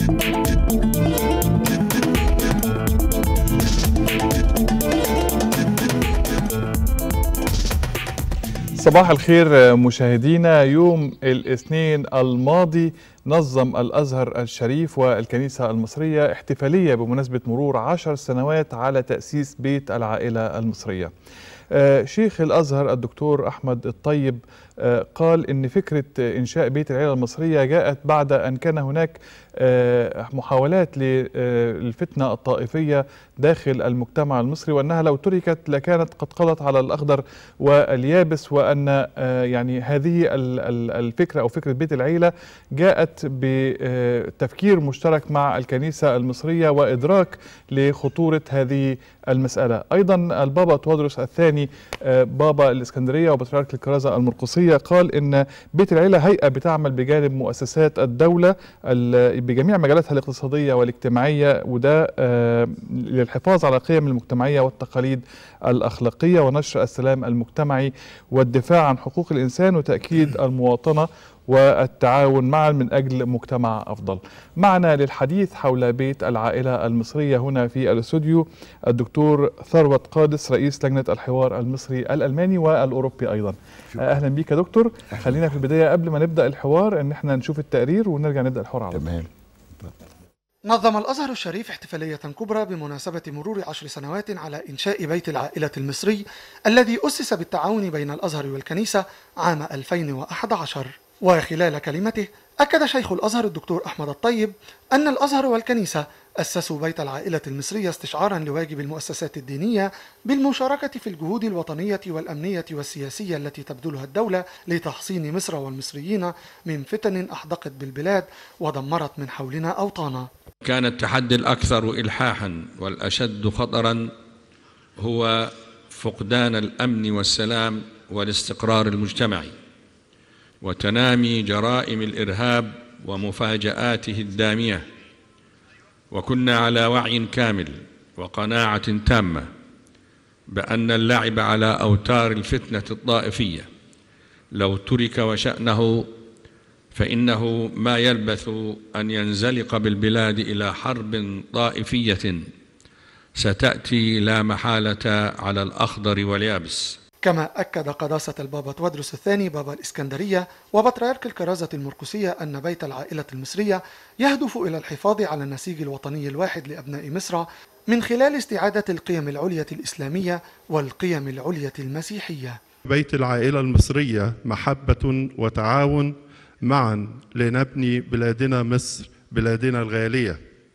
صباح الخير مشاهدينا يوم الاثنين الماضي نظم الأزهر الشريف والكنيسة المصرية احتفالية بمناسبة مرور عشر سنوات على تأسيس بيت العائلة المصرية آه، شيخ الأزهر الدكتور أحمد الطيب آه، قال إن فكرة إنشاء بيت العيلة المصرية جاءت بعد أن كان هناك آه، محاولات للفتنة الطائفية داخل المجتمع المصري وأنها لو تركت لكانت قد قضت على الأخضر واليابس وأن يعني هذه الفكرة أو فكرة بيت العيلة جاءت بتفكير مشترك مع الكنيسة المصرية وإدراك لخطورة هذه المسألة أيضا البابا توادرس الثاني بابا الإسكندرية وبطريرك الكرازة المرقسية قال إن بيت العيلة هيئة بتعمل بجانب مؤسسات الدولة بجميع مجالاتها الاقتصادية والاجتماعية وده للحفاظ على القيم المجتمعية والتقاليد الأخلاقية ونشر السلام المجتمعي والدفاع عن حقوق الإنسان وتأكيد المواطنة والتعاون معا من أجل مجتمع أفضل معنا للحديث حول بيت العائلة المصرية هنا في الاستوديو الدكتور ثروت قادس رئيس لجنة الحوار المصري الألماني والأوروبي أيضا شكرا. أهلا بك يا دكتور خلينا في البداية قبل ما نبدأ الحوار أن احنا نشوف التقرير ونرجع نبدأ الحوار على تمام نظم الأزهر الشريف احتفالية كبرى بمناسبة مرور عشر سنوات على إنشاء بيت العائلة المصري الذي أسس بالتعاون بين الأزهر والكنيسة عام 2011 وخلال كلمته أكد شيخ الأزهر الدكتور أحمد الطيب أن الأزهر والكنيسة أسسوا بيت العائلة المصرية استشعارا لواجب المؤسسات الدينية بالمشاركة في الجهود الوطنية والأمنية والسياسية التي تبذلها الدولة لتحصين مصر والمصريين من فتن أحدقت بالبلاد ودمرت من حولنا أوطانا كان التحدي الأكثر إلحاحا والأشد خطرا هو فقدان الأمن والسلام والاستقرار المجتمعي وتنامي جرائم الارهاب ومفاجاته الداميه وكنا على وعي كامل وقناعه تامه بان اللعب على اوتار الفتنه الطائفيه لو ترك وشانه فانه ما يلبث ان ينزلق بالبلاد الى حرب طائفيه ستاتي لا محاله على الاخضر واليابس كما أكد قداسة البابا تودرس الثاني بابا الإسكندرية وبطريرك الكرازة المركزية أن بيت العائلة المصرية يهدف إلى الحفاظ على النسيج الوطني الواحد لأبناء مصر من خلال استعادة القيم العليا الإسلامية والقيم العليا المسيحية بيت العائلة المصرية محبة وتعاون معا لنبني بلادنا مصر بلادنا الغالية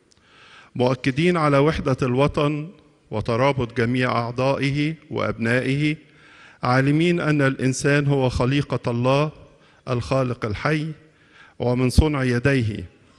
مؤكدين على وحدة الوطن وترابط جميع أعضائه وأبنائه عالمين ان الانسان هو خليقه الله الخالق الحي ومن صنع يديه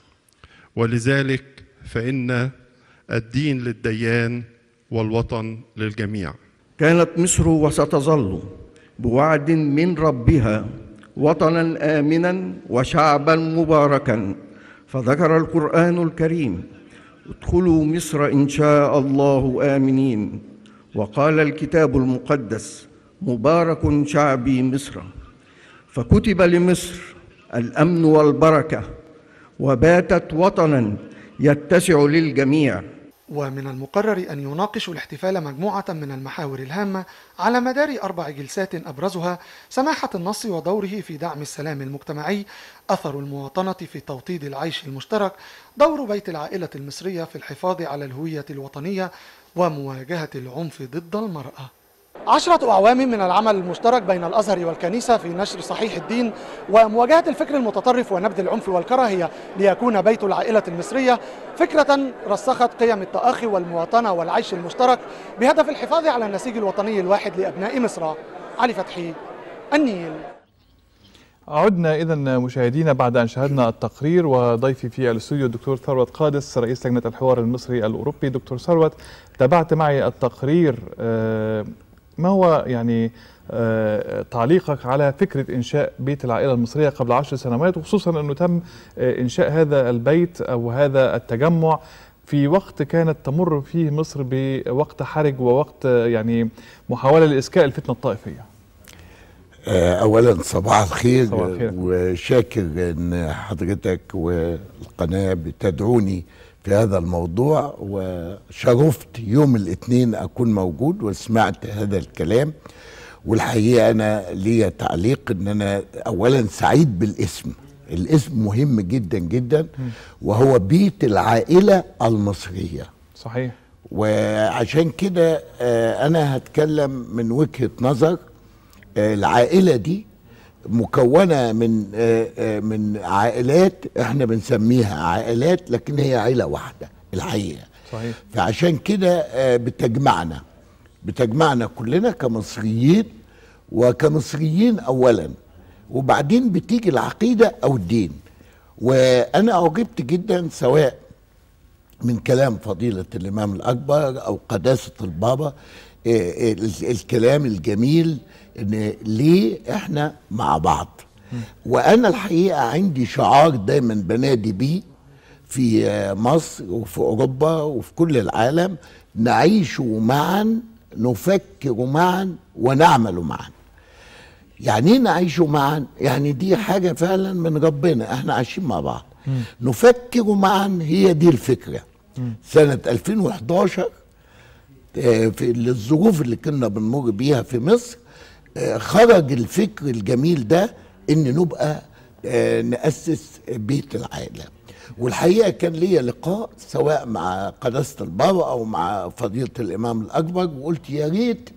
ولذلك فان الدين للديان والوطن للجميع كانت مصر وستظل بوعد من ربها وطنا امنا وشعبا مباركا فذكر القران الكريم ادخلوا مصر ان شاء الله امنين وقال الكتاب المقدس مبارك شعبي مصر فكتب لمصر الامن والبركه وباتت وطنا يتسع للجميع ومن المقرر أن يناقش الاحتفال مجموعة من المحاور الهامة على مدار أربع جلسات أبرزها سماحة النص ودوره في دعم السلام المجتمعي أثر المواطنة في توطيد العيش المشترك دور بيت العائلة المصرية في الحفاظ على الهوية الوطنية ومواجهة العنف ضد المرأة عشرة أعوام من العمل المشترك بين الأزهر والكنيسة في نشر صحيح الدين ومواجهة الفكر المتطرف ونبذ العنف والكراهية ليكون بيت العائلة المصرية فكرة رسخت قيم التآخي والمواطنة والعيش المشترك بهدف الحفاظ على النسيج الوطني الواحد لأبناء مصر علي فتحي النيل عدنا اذا مشاهدينا بعد ان شاهدنا التقرير وضيفي في الاستوديو الدكتور ثروت قادس رئيس لجنه الحوار المصري الاوروبي دكتور ثروت تابعت معي التقرير ما هو يعني تعليقك على فكرة إنشاء بيت العائلة المصرية قبل عشر سنوات وخصوصا أنه تم إنشاء هذا البيت أو هذا التجمع في وقت كانت تمر فيه مصر بوقت حرج ووقت يعني محاولة لإسكاء الفتنة الطائفية آه، اولا صباح الخير صباح الخير. وشاكر ان حضرتك والقناه بتدعوني في هذا الموضوع وشرفت يوم الاثنين اكون موجود وسمعت هذا الكلام والحقيقه انا ليا تعليق ان انا اولا سعيد بالاسم الاسم مهم جدا جدا وهو بيت العائله المصريه صحيح وعشان كده آه، انا هتكلم من وجهه نظر آه، العائله دي مكونه من آه، آه، من عائلات احنا بنسميها عائلات لكن هي عيله واحده الحقيقه صحيح فعشان كده آه، بتجمعنا بتجمعنا كلنا كمصريين وكمصريين اولا وبعدين بتيجي العقيده او الدين وانا اعجبت جدا سواء من كلام فضيلة الإمام الأكبر أو قداسة البابا إيه، ال- الكلام الجميل إن ليه إحنا مع بعض وأنا الحقيقة عندي شعار دايما بنادي بيه في آه، مصر وفي أوروبا وفي كل العالم نعيش معا نفكر معا ونعمل معا يعني ايه نعيش معا يعني دي حاجة فعلا من ربنا احنا عايشين مع بعض نفكر معا هي دي الفكرة سنة 2011 آه، في الظروف اللي كنا بنمر بيها في مصر آه، خرج الفكر الجميل ده ان نبقى آه، نأسس بيت العائلة والحقيقة كان ليا لقاء سواء مع قداسة البابا أو مع فضيلة الإمام الأكبر وقلت يا ريت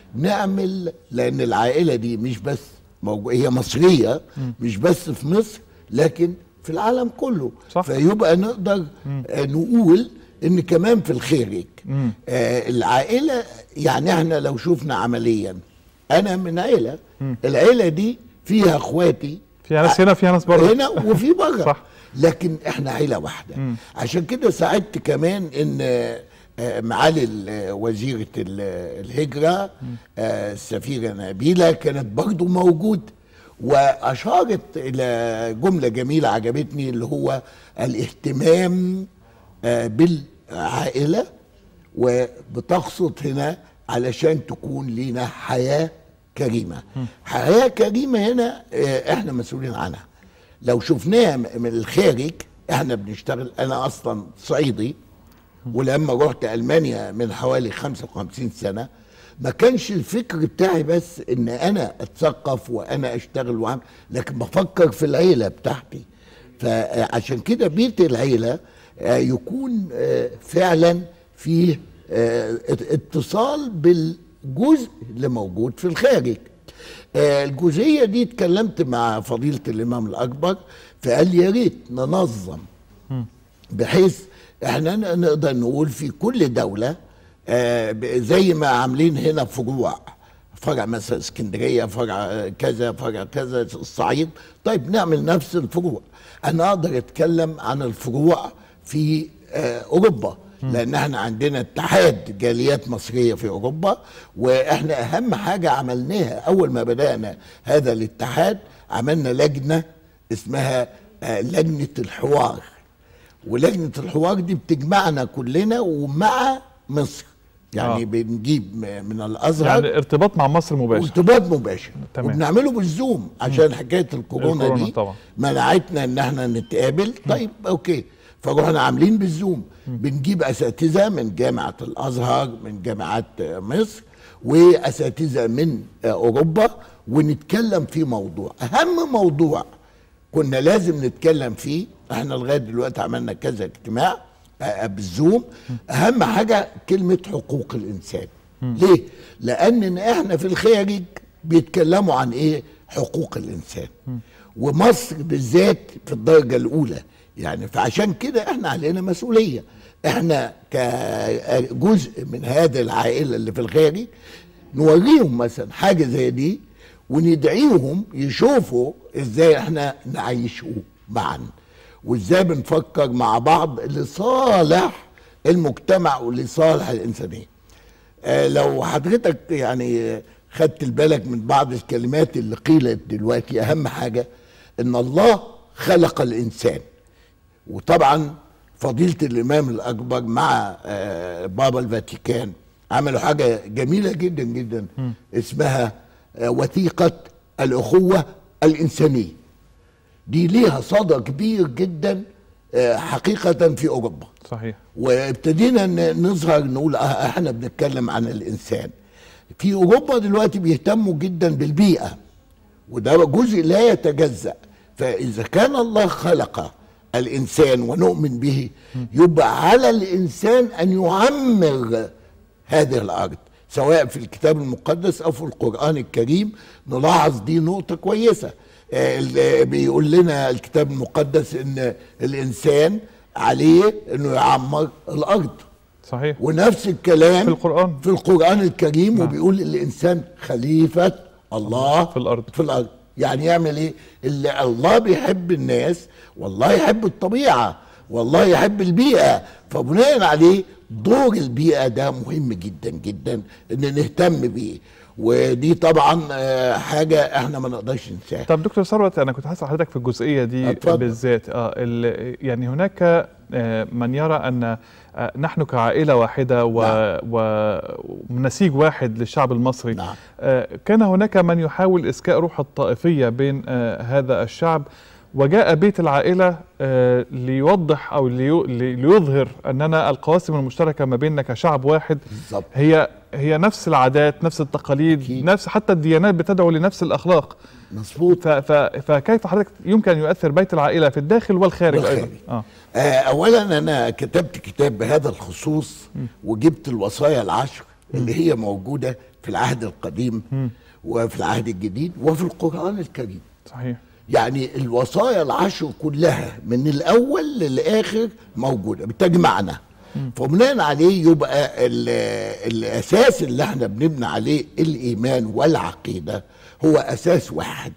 نعمل لأن العائلة دي مش بس موجو- هي مصرية مش بس في مصر لكن في العالم كله صح. فيبقى نقدر آه، نقول ان كمان في الخارج آه العائله يعني احنا لو شفنا عمليا انا من عيله العيله دي فيها اخواتي فيها ناس هنا فيها ناس بره هنا وفي بره صح. لكن احنا عيله واحده عشان كده ساعدت كمان ان آه، معالي ال- وزيره ال- الهجره آه، السفيره نبيله كانت برضو موجود واشارت الى جمله جميله عجبتني اللي هو الاهتمام آه، بالعائله وبتقصد هنا علشان تكون لنا حياه كريمه حياه كريمه هنا آه، احنا مسؤولين عنها لو شفناها م- من الخارج احنا بنشتغل انا اصلا صعيدي ولما رحت المانيا من حوالي 55 سنه ما كانش الفكر بتاعي بس ان انا اتثقف وانا اشتغل واعمل لكن بفكر في العيله بتاعتي فعشان كده بيت العيله آه، يكون آه، فعلا فيه آه، اتصال بالجزء اللي موجود في الخارج آه، الجزئيه دي اتكلمت مع فضيله الامام الاكبر فقال لي يا ريت ننظم بحيث احنا ن- نقدر نقول في كل دوله آه، ب- زي ما عاملين هنا فروع فرع مثلا اسكندريه فرع آه، كذا فرع كذا الصعيد طيب نعمل نفس الفروع انا اقدر اتكلم عن الفروع في آه، اوروبا لان احنا عندنا اتحاد جاليات مصريه في اوروبا واحنا اهم حاجه عملناها اول ما بدانا هذا الاتحاد عملنا لجنه اسمها آه، لجنه الحوار ولجنه الحوار دي بتجمعنا كلنا ومع مصر يعني آه. آه. بنجيب م- من الازهر يعني ارتباط مع مصر مباشر ارتباط مباشر تمام. وبنعمله بالزوم عشان حكايه الكورونا, الكورونا دي طبعا. منعتنا ان احنا نتقابل طيب اوكي فروحنا عاملين بالزوم بنجيب اساتذه من جامعه الازهر من جامعات آه، مصر واساتذه من آه، اوروبا ونتكلم في موضوع اهم موضوع كنا لازم نتكلم فيه احنا لغايه دلوقتي عملنا كذا اجتماع آه، بالزوم اهم حاجه كلمه حقوق الانسان ليه لان احنا في الخارج بيتكلموا عن ايه حقوق الانسان ومصر بالذات في الدرجه الاولى يعني فعشان كده احنا علينا مسؤوليه احنا كجزء من هذه العائله اللي في الخارج نوريهم مثلا حاجه زي دي وندعيهم يشوفوا ازاي احنا نعيشه معا وازاي بنفكر مع بعض لصالح المجتمع ولصالح الانسانيه آه، لو حضرتك يعني خدت بالك من بعض الكلمات اللي قيلت دلوقتي اهم حاجه ان الله خلق الانسان وطبعا فضيله الامام الاكبر مع آه، بابا الفاتيكان عملوا حاجه جميله جدا جدا اسمها آه، وثيقه الاخوه الانسانيه دي ليها صدى كبير جدا آه، حقيقه في اوروبا صحيح وابتدينا ن- نظهر نقول اه احنا بنتكلم عن الانسان في اوروبا دلوقتي بيهتموا جدا بالبيئه وده جزء لا يتجزا فاذا كان الله خلق الانسان ونؤمن به يبقى على الانسان ان يعمر هذه الارض سواء في الكتاب المقدس او في القران الكريم نلاحظ دي نقطه كويسه آه، ال- بيقول لنا الكتاب المقدس ان الانسان عليه انه يعمر الارض صحيح ونفس الكلام في القرآن. في القرآن الكريم وبيقول الإنسان خليفة الله في الأرض. في الأرض يعني يعمل إيه اللي الله بيحب الناس والله يحب الطبيعة والله يحب البيئة فبناء عليه دور البيئة ده مهم جدا جدا إن نهتم بيه ودي طبعا آه، حاجة احنا ما نقدرش ننساها طب دكتور ثروت انا كنت هسال حضرتك في الجزئيه دي اتفضل. بالذات اه ال- يعني هناك آه، من يرى ان آه، نحن كعائله واحده و- نعم. و- ونسيج واحد للشعب المصري نعم. آه، كان هناك من يحاول اسكاء روح الطائفيه بين آه، هذا الشعب وجاء بيت العائله آه، ليوضح او ليو- لي- ليظهر اننا القواسم المشتركه ما بيننا كشعب واحد بالظبط. هي هي نفس العادات نفس التقاليد أكيد. نفس حتى الديانات بتدعو لنفس الاخلاق مظبوط ف ف فكيف حضرتك يمكن ان يؤثر بيت العائله في الداخل والخارج والخارج. ايضا اه آه، اولا انا كتبت كتاب بهذا الخصوص وجبت الوصايا العشر اللي هي موجوده في العهد القديم وفي العهد الجديد وفي القران الكريم صحيح يعني الوصايا العشر كلها من الاول للاخر موجوده بتجمعنا فبناء عليه يبقى ال- الاساس اللي احنا بنبني عليه الايمان والعقيده هو اساس واحد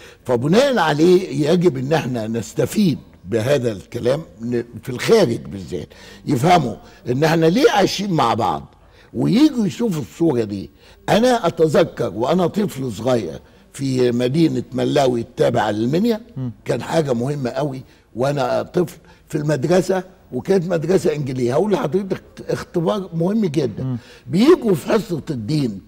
فبناء عليه يجب ان احنا نستفيد بهذا الكلام ن- في الخارج بالذات يفهموا ان احنا ليه عايشين مع بعض ويجوا يشوفوا الصوره دي انا اتذكر وانا طفل صغير في مدينه ملاوي التابعه للمنيا كان حاجه مهمه قوي وانا طفل في المدرسه وكانت مدرسه انجيليه هقول لحضرتك اختبار مهم جدا بيجوا في حصه الدين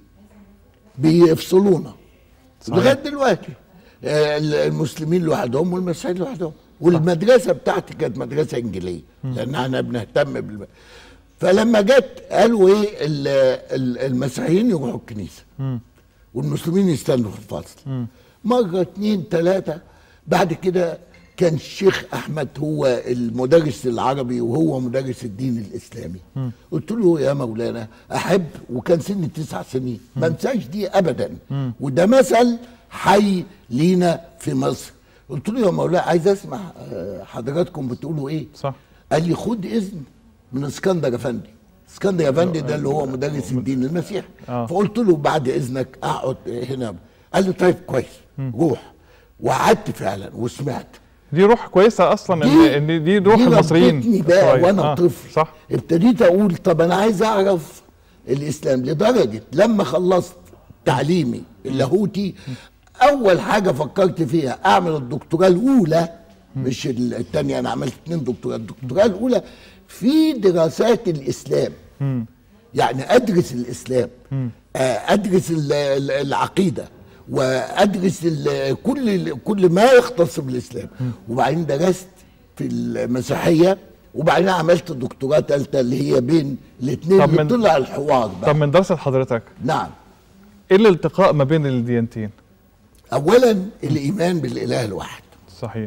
بيفصلونا صحيح. لغايه دلوقتي آه، المسلمين لوحدهم والمسيحيين لوحدهم والمدرسه بتاعتي كانت مدرسه انجيليه لان احنا بنهتم بال فلما جت قالوا ايه ال- ال- المسيحيين يروحوا الكنيسه والمسلمين يستنوا في الفصل مره اتنين تلاته بعد كده كان الشيخ احمد هو المدرس العربي وهو مدرس الدين الاسلامي قلت له يا مولانا احب وكان سني تسع سنين ما انساش دي ابدا وده مثل حي لينا في مصر قلت له يا مولانا عايز اسمع آه، حضراتكم بتقولوا ايه صح قال لي خد اذن من اسكندر افندي اسكندر افندي ده اللي هو مدرس الدين المسيحي آه. فقلت له بعد اذنك اقعد هنا قال لي طيب كويس روح وقعدت فعلا وسمعت دي روح كويسه اصلا ان ان دي روح دي المصريين ربتني بقى شوية. وانا آه، طفل صح ابتديت اقول طب انا عايز اعرف الاسلام لدرجه لما خلصت تعليمي اللاهوتي اول حاجه فكرت فيها اعمل الدكتوراه الاولى مش الثانيه انا عملت اثنين دكتوراه الدكتوراه الاولى في دراسات الاسلام يعني ادرس الاسلام آه، ادرس ال- ال- العقيده وادرس ال- كل كل ما يختص بالاسلام وبعدين درست في المسيحيه وبعدين عملت دكتوراه ثالثه اللي هي بين الاثنين طب اللي من- طلع الحوار بقى طب من دراسه حضرتك نعم ايه الالتقاء ما بين الديانتين اولا الايمان بالاله الواحد صحيح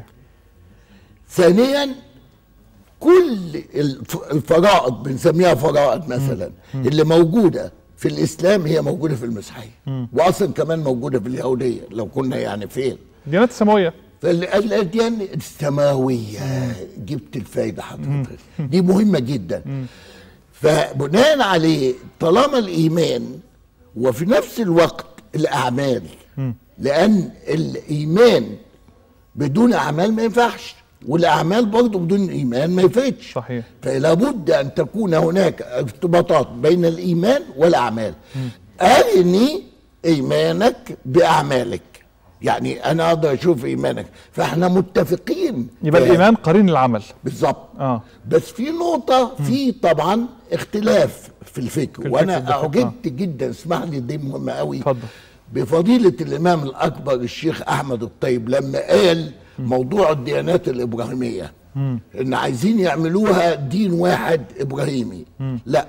ثانيا كل الف- الفرائض بنسميها فرائض مثلا اللي موجوده في الاسلام هي موجوده في المسيحيه واصلا كمان موجوده في اليهوديه لو كنا يعني فين ديانات سماويه فالاديان السماويه جبت الفايده حضرتك دي مهمه جدا فبناء عليه طالما الايمان وفي نفس الوقت الاعمال لان الايمان بدون اعمال ما ينفعش والاعمال برضه بدون ايمان ما ينفعش صحيح. فلا بد ان تكون هناك ارتباطات بين الايمان والاعمال ارني ايمانك باعمالك يعني انا اقدر اشوف ايمانك فاحنا متفقين يبقى في- الايمان قرين العمل بالظبط اه بس في نقطة في طبعا اختلاف في الفكر في وانا الفكر بالفكر، اعجبت جدا اسمح لي دي مهمة قوي اتفضل. بفضيلة الإمام الأكبر الشيخ أحمد الطيب لما قال موضوع الديانات الإبراهيمية إن عايزين يعملوها دين واحد إبراهيمي لا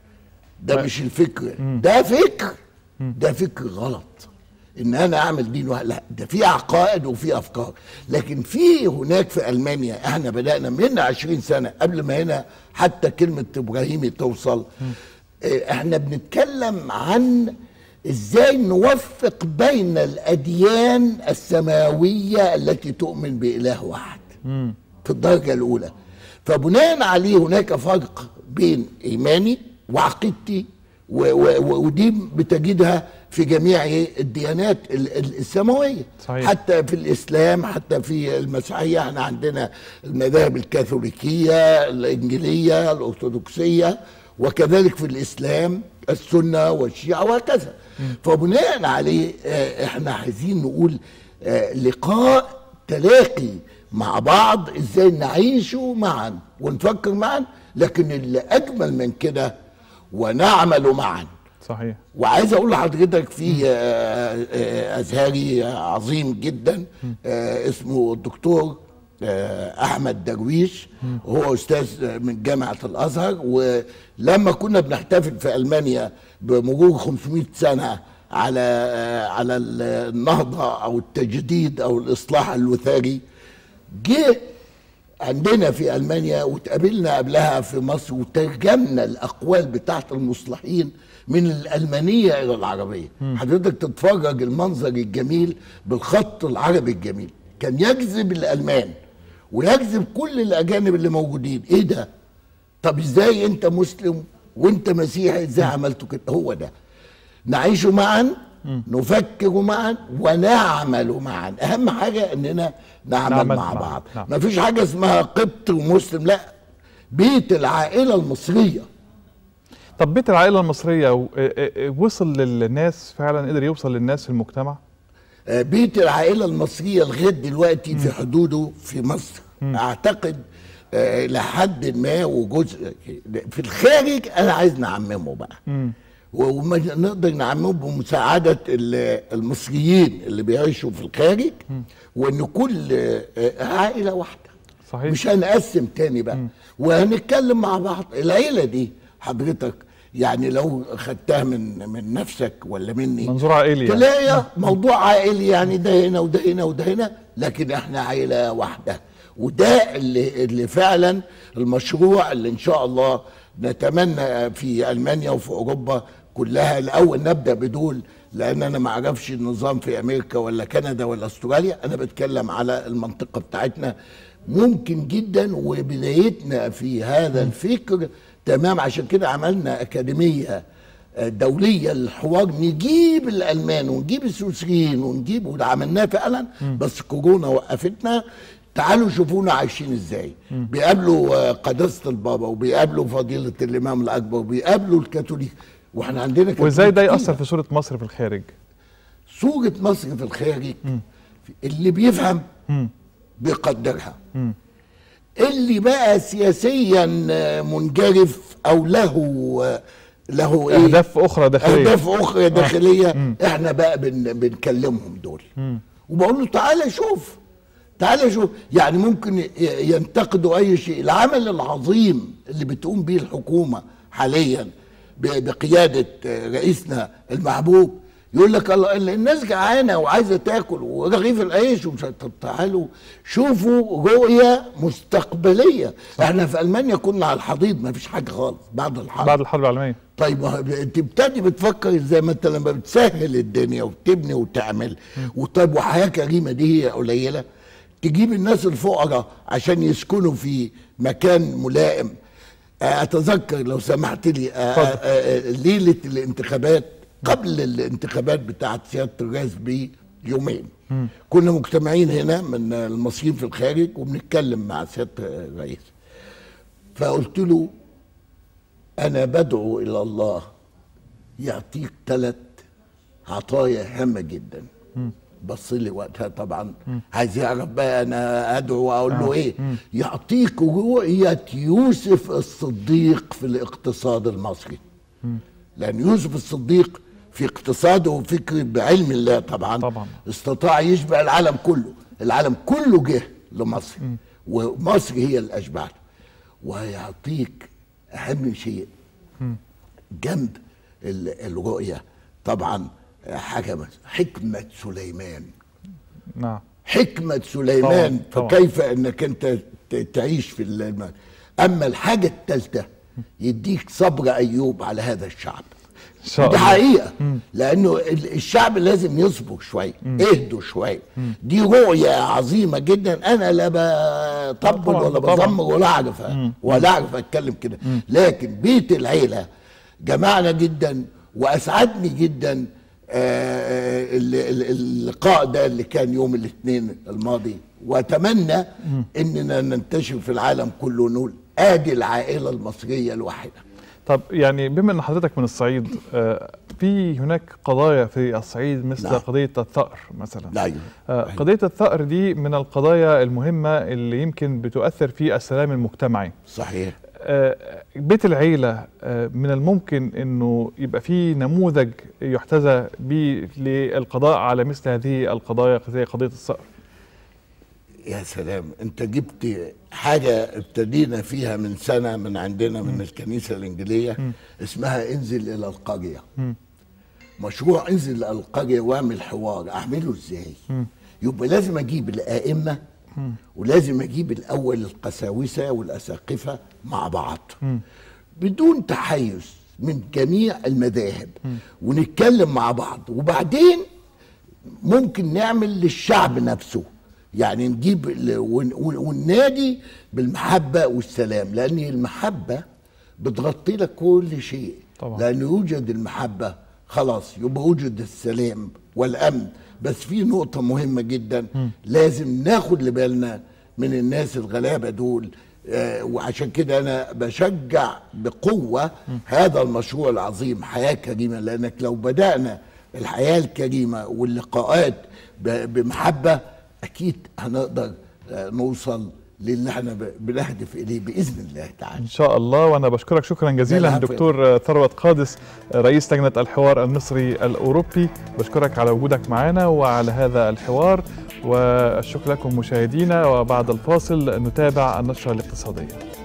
ده مش الفكر ده فكر ده فكر غلط ان انا اعمل دين واحد لا ده في عقائد وفي افكار لكن في هناك في المانيا احنا بدانا من 20 سنه قبل ما هنا حتى كلمه ابراهيمي توصل آه، احنا بنتكلم عن ازاي نوفق بين الاديان السماويه التي تؤمن باله واحد في الدرجه الاولى فبناء عليه هناك فرق بين ايماني وعقيدتي و- و- و- ودي بتجدها في جميع إيه؟ الديانات ال- ال- السماويه صحيح. حتى في الاسلام حتى في المسيحيه احنا عندنا المذاهب الكاثوليكيه الانجيليه الارثوذكسيه وكذلك في الاسلام السنه والشيعه وهكذا فبناء عليه آه، احنا عايزين نقول آه، لقاء تلاقي مع بعض ازاي نعيشه معا ونفكر معا لكن اللي اجمل من كده ونعمل معا صحيح وعايز اقول لحضرتك في آه، آه، ازهري عظيم جدا آه، اسمه الدكتور آه، احمد درويش هو استاذ من جامعه الازهر ولما كنا بنحتفل في المانيا بمرور 500 سنه على آه، على النهضه او التجديد او الاصلاح الوثاري جه عندنا في المانيا وتقابلنا قبلها في مصر وترجمنا الاقوال بتاعت المصلحين من الالمانيه الى العربيه حضرتك تتفرج المنظر الجميل بالخط العربي الجميل كان يجذب الالمان ويجذب كل الاجانب اللي موجودين ايه ده طب ازاي انت مسلم وانت مسيحي ازاي عملتوا كده هو ده نعيش معا نفكر معا ونعمل معا اهم حاجه اننا نعمل, نعمل مع معا. بعض نعم. ما فيش حاجه اسمها قبط ومسلم لا بيت العائله المصريه طب بيت العائله المصريه و- آه، آه، آه، وصل للناس فعلا قدر يوصل للناس في المجتمع آه، بيت العائله المصريه لغايه دلوقتي في حدوده في مصر اعتقد آه، لحد ما وجزء في الخارج انا عايز نعممه بقى وما نقدر نعممه بمساعده ال- المصريين اللي بيعيشوا في الخارج وان كل آه، عائله واحده صحيح. مش هنقسم تاني بقى وهنتكلم مع بعض العيله دي حضرتك يعني لو خدتها من من نفسك ولا مني منظور عائلي يعني. تلاقي موضوع عائلي يعني ده هنا وده هنا وده هنا لكن احنا عائله واحده وده اللي اللي فعلا المشروع اللي ان شاء الله نتمنى في المانيا وفي اوروبا كلها الاول نبدا بدول لان انا ما اعرفش النظام في امريكا ولا كندا ولا استراليا انا بتكلم على المنطقه بتاعتنا ممكن جدا وبدايتنا في هذا الفكر تمام عشان كده عملنا اكاديميه دوليه للحوار نجيب الالمان ونجيب السويسريين ونجيب وده عملناه فعلا بس كورونا وقفتنا تعالوا شوفونا عايشين ازاي بيقابلوا آه، قداسه البابا وبيقابلوا فضيله الامام الاكبر وبيقابلوا الكاثوليك واحنا عندنا وازاي ده كاثوليك ياثر كتير. في صوره مصر في الخارج صوره مصر في الخارج اللي بيفهم بيقدرها اللي بقى سياسيا آه، منجرف او له له ايه اهداف اخرى داخليه اهداف اخرى داخليه احنا بقى بن بنكلمهم دول وبقول له تعالى شوف تعالى شوف يعني ممكن ي- ينتقدوا اي شيء العمل العظيم اللي بتقوم به الحكومه حاليا ب- بقياده آه، رئيسنا المحبوب يقول لك الله الناس جعانه وعايزه تاكل ورغيف العيش ومش عارف- طب تعالوا شوفوا رؤيه مستقبليه احنا في المانيا كنا على الحضيض ما فيش حاجه خالص بعد الحرب بعد الحرب العالميه طيب ما هو تبتدي بتفكر ازاي ما انت لما بتسهل الدنيا وتبني وتعمل وطيب وحياه كريمه دي هي قليله تجيب الناس الفقراء عشان يسكنوا في مكان ملائم آه، اتذكر لو سمحت لي آه، اتفضل. آه، آه، ليله الانتخابات قبل الانتخابات بتاعت سياده الرئيس بيومين كنا مجتمعين هنا من المصريين في الخارج وبنتكلم مع سياده الرئيس فقلت له انا بدعو الى الله يعطيك ثلاث عطايا هامه جدا بص لي وقتها طبعا عايز يعرف بقى انا ادعو اقول له ايه يعطيك رؤيه يوسف الصديق في الاقتصاد المصري لان يوسف الصديق في اقتصاده وفكر بعلم الله طبعا طبعا. استطاع يشبع العالم كله العالم كله جه لمصر ومصر هي اللي اشبعته ويعطيك اهم شيء جنب ال- الرؤيه طبعا حاجه بس حكمه سليمان نعم حكمة سليمان طبعاً، طبعاً. فكيف انك انت ت- تعيش في المال اما الحاجة الثالثة يديك صبر ايوب على هذا الشعب ان شاء دي الله حقيقة لانه ال- الشعب لازم يصبر شوية اهدوا شوية دي رؤية عظيمة جدا انا لا بطبل طبعاً، ولا طبعاً. بزمر ولا اعرف ولا اعرف اتكلم كده لكن بيت العيلة جمعنا جدا واسعدني جدا آه، ال- ال- اللقاء ده اللي كان يوم الاثنين الماضي واتمنى اننا ننتشر في العالم كله ونقول ادي العائله المصريه الواحده طب يعني بما ان حضرتك من الصعيد آه، في هناك قضايا في الصعيد مثل نعم. قضيه الثأر مثلا لا أيوه. آه، أيوه. قضيه الثأر دي من القضايا المهمه اللي يمكن بتؤثر في السلام المجتمعي صحيح آه، بيت العيلة آه، من الممكن أنه يبقى فيه نموذج يحتذى به للقضاء على مثل هذه القضايا زي قضية الصقر يا سلام انت جبت حاجه ابتدينا فيها من سنه من عندنا من الكنيسه الانجيليه اسمها انزل الى القريه مشروع انزل الى القريه واعمل حوار اعمله ازاي يبقى لازم اجيب الائمه ولازم اجيب الاول القساوسه والاساقفه مع بعض بدون تحيز من جميع المذاهب ونتكلم مع بعض وبعدين ممكن نعمل للشعب نفسه يعني نجيب ال- ون- ون- والنادي بالمحبة والسلام لأن المحبة بتغطي لك كل شيء طبعا. لأن يوجد المحبة خلاص يبقى وجد السلام والأمن بس في نقطة مهمة جدا لازم ناخد لبالنا من الناس الغلابة دول آه، وعشان كده أنا بشجع بقوة هذا المشروع العظيم حياة كريمة لأنك لو بدأنا الحياة الكريمة واللقاءات ب- بمحبة أكيد هنقدر آه، نوصل للي احنا ب- بنهدف إليه بإذن الله تعالى إن شاء الله وأنا بشكرك شكرا جزيلا العفو. دكتور ثروت قادس رئيس لجنة الحوار المصري الأوروبي بشكرك على وجودك معنا وعلى هذا الحوار والشكر لكم مشاهدينا وبعد الفاصل نتابع النشرة الاقتصادية